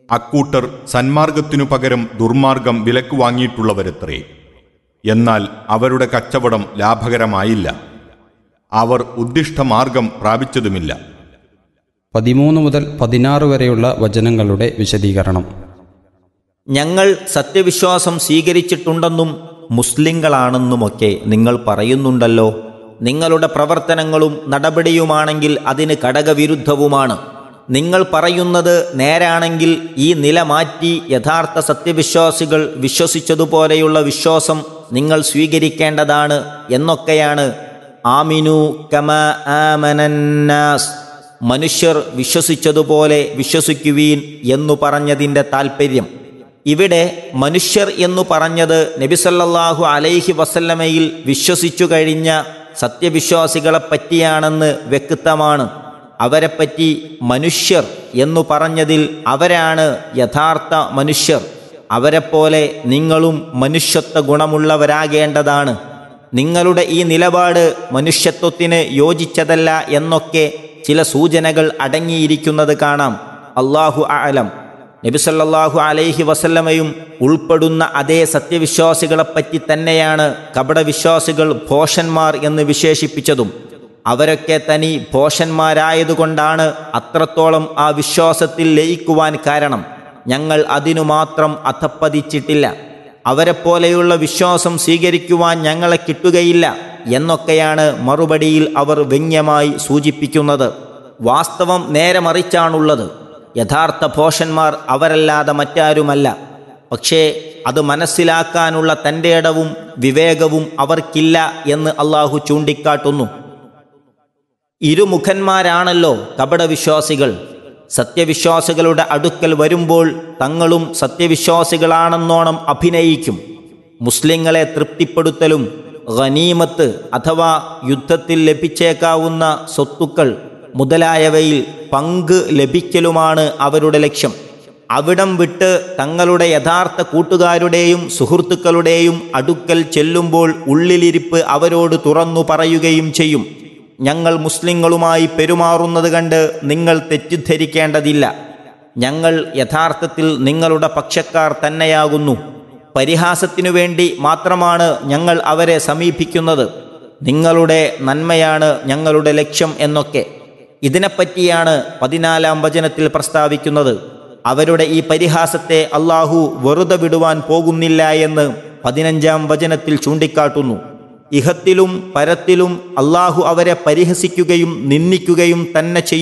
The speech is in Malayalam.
അക്കൂട്ടർ സന്മാർഗത്തിനു പകരം ദുർമാർഗം വിലക്ക് വാങ്ങിയിട്ടുള്ളവരത്രേ എന്നാൽ അവരുടെ കച്ചവടം ലാഭകരമായില്ല അവർ ഉദ്ദിഷ്ടമാർഗം പ്രാപിച്ചതുമില്ല പതിമൂന്ന് മുതൽ പതിനാറ് വരെയുള്ള വചനങ്ങളുടെ വിശദീകരണം ഞങ്ങൾ സത്യവിശ്വാസം സ്വീകരിച്ചിട്ടുണ്ടെന്നും മുസ്ലിങ്ങളാണെന്നുമൊക്കെ നിങ്ങൾ പറയുന്നുണ്ടല്ലോ നിങ്ങളുടെ പ്രവർത്തനങ്ങളും നടപടിയുമാണെങ്കിൽ അതിന് ഘടകവിരുദ്ധവുമാണ് നിങ്ങൾ പറയുന്നത് നേരാണെങ്കിൽ ഈ നില മാറ്റി യഥാർത്ഥ സത്യവിശ്വാസികൾ വിശ്വസിച്ചതുപോലെയുള്ള വിശ്വാസം നിങ്ങൾ സ്വീകരിക്കേണ്ടതാണ് എന്നൊക്കെയാണ് ആമിനു കമ ആമനന്നാസ് മനുഷ്യർ വിശ്വസിച്ചതുപോലെ വിശ്വസിക്കുവീൻ എന്നു പറഞ്ഞതിൻ്റെ താൽപ്പര്യം ഇവിടെ മനുഷ്യർ എന്നു പറഞ്ഞത് നബിസല്ലാഹു അലൈഹി വസല്ലമയിൽ വിശ്വസിച്ചു കഴിഞ്ഞ സത്യവിശ്വാസികളെ പറ്റിയാണെന്ന് വ്യക്തമാണ് അവരെപ്പറ്റി മനുഷ്യർ എന്നു പറഞ്ഞതിൽ അവരാണ് യഥാർത്ഥ മനുഷ്യർ അവരെപ്പോലെ നിങ്ങളും മനുഷ്യത്വ ഗുണമുള്ളവരാകേണ്ടതാണ് നിങ്ങളുടെ ഈ നിലപാട് മനുഷ്യത്വത്തിന് യോജിച്ചതല്ല എന്നൊക്കെ ചില സൂചനകൾ അടങ്ങിയിരിക്കുന്നത് കാണാം അള്ളാഹു ആലം നബിസല്ലാഹു അലൈഹി വസല്ലമയും ഉൾപ്പെടുന്ന അതേ സത്യവിശ്വാസികളെപ്പറ്റി തന്നെയാണ് കപടവിശ്വാസികൾ ഭോഷന്മാർ എന്ന് വിശേഷിപ്പിച്ചതും അവരൊക്കെ തനി ഭോഷന്മാരായതുകൊണ്ടാണ് അത്രത്തോളം ആ വിശ്വാസത്തിൽ ലയിക്കുവാൻ കാരണം ഞങ്ങൾ അതിനു മാത്രം അധപ്പതിച്ചിട്ടില്ല അവരെപ്പോലെയുള്ള വിശ്വാസം സ്വീകരിക്കുവാൻ ഞങ്ങളെ കിട്ടുകയില്ല എന്നൊക്കെയാണ് മറുപടിയിൽ അവർ വ്യംഗ്യമായി സൂചിപ്പിക്കുന്നത് വാസ്തവം നേരെ മറിച്ചാണുള്ളത് യഥാർത്ഥ ഭോഷന്മാർ അവരല്ലാതെ മറ്റാരുമല്ല പക്ഷേ അത് മനസ്സിലാക്കാനുള്ള തൻ്റെ ഇടവും വിവേകവും അവർക്കില്ല എന്ന് അള്ളാഹു ചൂണ്ടിക്കാട്ടുന്നു ഇരുമുഖന്മാരാണല്ലോ കപടവിശ്വാസികൾ സത്യവിശ്വാസികളുടെ അടുക്കൽ വരുമ്പോൾ തങ്ങളും സത്യവിശ്വാസികളാണെന്നോണം അഭിനയിക്കും മുസ്ലിങ്ങളെ തൃപ്തിപ്പെടുത്തലും ഖനീമത്ത് അഥവാ യുദ്ധത്തിൽ ലഭിച്ചേക്കാവുന്ന സ്വത്തുക്കൾ മുതലായവയിൽ പങ്ക് ലഭിക്കലുമാണ് അവരുടെ ലക്ഷ്യം അവിടം വിട്ട് തങ്ങളുടെ യഥാർത്ഥ കൂട്ടുകാരുടെയും സുഹൃത്തുക്കളുടെയും അടുക്കൽ ചെല്ലുമ്പോൾ ഉള്ളിലിരിപ്പ് അവരോട് തുറന്നു പറയുകയും ചെയ്യും ഞങ്ങൾ മുസ്ലിങ്ങളുമായി പെരുമാറുന്നത് കണ്ട് നിങ്ങൾ തെറ്റിദ്ധരിക്കേണ്ടതില്ല ഞങ്ങൾ യഥാർത്ഥത്തിൽ നിങ്ങളുടെ പക്ഷക്കാർ തന്നെയാകുന്നു പരിഹാസത്തിനു വേണ്ടി മാത്രമാണ് ഞങ്ങൾ അവരെ സമീപിക്കുന്നത് നിങ്ങളുടെ നന്മയാണ് ഞങ്ങളുടെ ലക്ഷ്യം എന്നൊക്കെ ഇതിനെപ്പറ്റിയാണ് പതിനാലാം വചനത്തിൽ പ്രസ്താവിക്കുന്നത് അവരുടെ ഈ പരിഹാസത്തെ അള്ളാഹു വെറുതെ വിടുവാൻ പോകുന്നില്ല എന്ന് പതിനഞ്ചാം വചനത്തിൽ ചൂണ്ടിക്കാട്ടുന്നു ഇഹത്തിലും പരത്തിലും അള്ളാഹു അവരെ പരിഹസിക്കുകയും നിന്ദിക്കുകയും തന്നെ ചെയ്യും